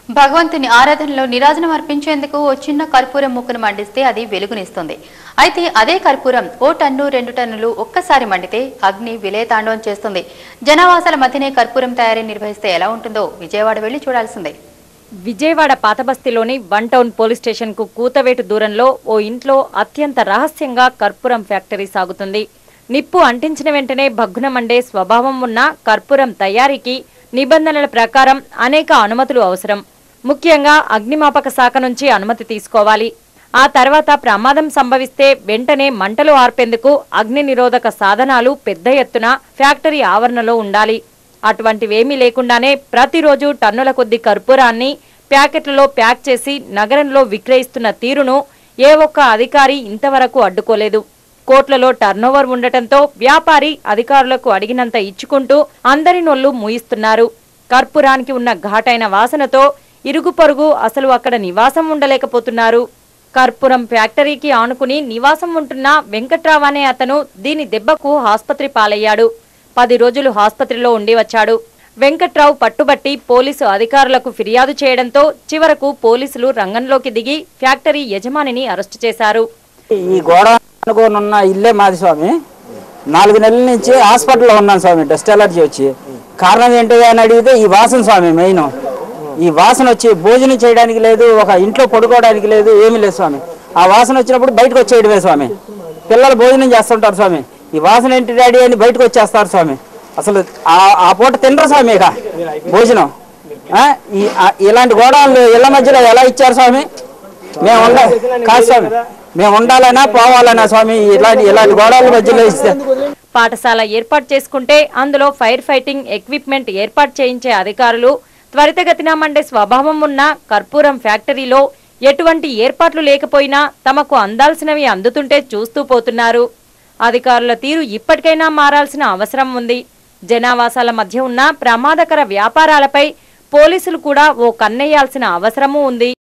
భగవంతుని ఆరాధనలో నిరాజనం అర్పించేందుకు ఓ చిన్న కర్పూరం ముక్కను మండిస్తే అది వెలుగునిస్తుంది అయితే అదే కర్పూరం ఓ టన్ను రెండు టన్నులు ఒక్కసారి మండితే అగ్ని విలయతాండవం చేస్తుంది జనావాసాల మధ్యనే కర్పూరం తయారీ నిర్వహిస్తే ఎలా ఉంటుందో విజయవాడ వెళ్లి చూడాల్సిందే విజయవాడ పాతబస్తీలోని వన్ టౌన్ పోలీస్ స్టేషన్ కు కూతవేటు దూరంలో ఓ ఇంట్లో అత్యంత రహస్యంగా కర్పూరం ఫ్యాక్టరీ సాగుతుంది నిప్పు అంటించిన వెంటనే భగ్గున మండే స్వభావం ఉన్న కర్పూరం తయారీకి నిబంధనల ప్రకారం అనేక అనుమతులు అవసరం ముఖ్యంగా అగ్నిమాపక శాఖ నుంచి అనుమతి తీసుకోవాలి ఆ తర్వాత ప్రమాదం సంభవిస్తే వెంటనే మంటలు ఆర్పేందుకు అగ్ని నిరోధక సాధనాలు పెద్ద ఎత్తున ఫ్యాక్టరీ ఆవరణలో ఉండాలి అటువంటివేమీ లేకుండానే ప్రతిరోజు టన్నుల కొద్ది కర్పూరాన్ని ప్యాకెట్లలో ప్యాక్ చేసి నగరంలో విక్రయిస్తున్న తీరును ఏ ఒక్క అధికారి ఇంతవరకు అడ్డుకోలేదు కోట్లలో టర్నోవర్ ఉండటంతో వ్యాపారి అధికారులకు అడిగినంత ఇచ్చుకుంటూ అందరి నొల్లు మూయిస్తున్నారు కర్పూరానికి ఉన్న ఘాటైన వాసనతో ఇరుగు పొరుగు అసలు అక్కడ నివాసం ఉండలేకపోతున్నారు కర్పూరం ఫ్యాక్టరీకి ఆనుకుని నివాసం ఉంటున్న వెంకట్రావు అనే అతను దీని దెబ్బకు ఆస్పత్రి పాలయ్యాడు పది రోజులు ఆస్పత్రిలో ఉండి వచ్చాడు వెంకట్రావు పట్టుబట్టి పోలీసు అధికారులకు ఫిర్యాదు చేయడంతో చివరకు పోలీసులు రంగంలోకి దిగి ఫ్యాక్టరీ యజమానిని అరెస్టు చేశారు ఈ గోడ అనుకోని ఉన్న ఇల్లే మాది స్వామి నాలుగు నెలల నుంచి హాస్పిటల్లో ఉన్నాను స్వామి డస్ట్ ఎలర్జీ వచ్చి కారణం ఏంటి అని అడిగితే ఈ వాసన స్వామి మెయిన్ ఈ వాసన వచ్చి భోజనం చేయడానికి లేదు ఒక ఇంట్లో పడుకోవడానికి లేదు ఏమీ లేదు స్వామి ఆ వాసన వచ్చినప్పుడు బయటకు వచ్చేయడమే స్వామి పిల్లలు భోజనం చేస్తుంటారు స్వామి ఈ వాసన ఏంటి డాడీ అని బయటకు వచ్చేస్తారు స్వామి అసలు ఆ- ఆ పూట తినరు స్వామి ఇక భోజనం ఆ? ఈ ఆ- ఇలాంటి గోడలు ఇళ్ళ మధ్యలో ఎలా ఇచ్చారు స్వామి మేము ఉండ కాదు స్వామి మేము ఉండాలనా పోవాలనా స్వామి ఇలాంటి ఇలాంటి గోడల మధ్యలో ఇస్తే పాఠశాల ఏర్పాటు చేసుకుంటే అందులో ఫైర్ ఫైటింగ్ ఎక్విప్మెంట్ ఏర్పాటు చేయించే అధికారులు త్వరితగతిన మండే స్వభావం ఉన్న కర్పూరం ఫ్యాక్టరీలో ఎటువంటి ఏర్పాట్లు లేకపోయినా తమకు అందాల్సినవి అందుతుంటే చూస్తూ పోతున్నారు అధికారుల తీరు ఇప్పటికైనా మారాల్సిన అవసరం ఉంది జనావాసాల మధ్య ఉన్న ప్రమాదకర వ్యాపారాలపై పోలీసులు కూడా ఓ కన్నేయాల్సిన అవసరమూ ఉంది